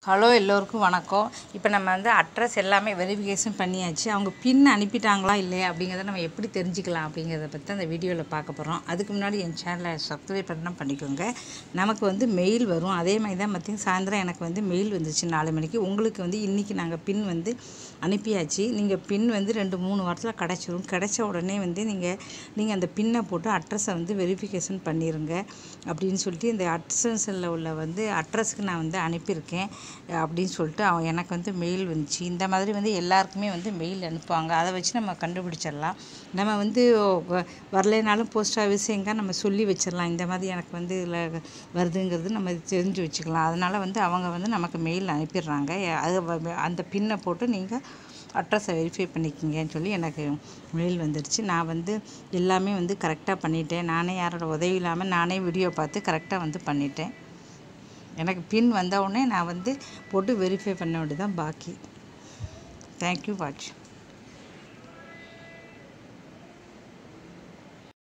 hello எல்லோருக்கும் வணக்கம் இப்போ நம்ம வந்து அட்ரஸ் எல்லாமே வெரிஃபிகேஷன் பண்ணியாச்சு அவங்க பின் அனுப்பிட்டாங்களா இல்லையா அப்படிங்கிறத நம்ம எப்படி தெரிஞ்சுக்கலாம் அப்படிங்கிறத பற்றி அந்த வீடியோவில் பார்க்க போகிறோம் அதுக்கு முன்னாடி என் சேனலை சப்ஸ்கிரைப் பண்ணால் பண்ணிக்கோங்க நமக்கு வந்து மெயில் வரும் அதே மாதிரி தான் பார்த்திங்க சாயந்தரம் எனக்கு வந்து மெயில் வந்துச்சு நாலு மணிக்கு உங்களுக்கு வந்து இன்றைக்கி நாங்கள் பின் வந்து அனுப்பியாச்சு நீங்கள் பின் வந்து ரெண்டு மூணு வாரத்தில் கிடச்சிரும் கிடைச்ச உடனே வந்து நீங்கள் நீங்கள் அந்த பின்னை போட்டு அட்ரஸை வந்து வெரிஃபிகேஷன் பண்ணிடுங்க அப்படின்னு சொல்லிட்டு இந்த அட்ரஸில் உள்ள வந்து அட்ரஸ்க்கு நான் வந்து அனுப்பியிருக்கேன் அப்படின்னு சொல்லிட்டு அவன் எனக்கு வந்து மெயில் வந்துச்சு இந்த மாதிரி வந்து எல்லாருக்குமே வந்து மெயில் அனுப்புவாங்க அதை வச்சு நம்ம கண்டுபிடிச்சிடலாம் நம்ம வந்து வ- வரலைனாலும் போஸ்ட் ஆஃபீஸ் எங்கே நம்ம சொல்லி வச்சிடலாம் இந்த மாதிரி எனக்கு வந்து இதில் வருதுங்கிறது நம்ம தெரிஞ்சு வச்சுக்கலாம் அதனால் வந்து அவங்க வந்து நமக்கு மெயில் அனுப்பிடுறாங்க அது வ- அந்த பின்னை போட்டு நீங்கள் அட்ரஸை வெரிஃபை பண்ணிக்கிங்கன்னு சொல்லி எனக்கு மெயில் வந்துடுச்சு நான் வந்து எல்லாமே வந்து கரெக்டாக பண்ணிட்டேன் நானே யாரோட உதவி இல்லாமல் நானே வீடியோ பார்த்து கரெக்டாக வந்து பண்ணிட்டேன் எனக்கு பின் வந்த உடனே நான் வந்து போட்டு வெரிஃபை பண்ண வேண்டியதான் பாக்கி தேங்க்யூ வாட்ச்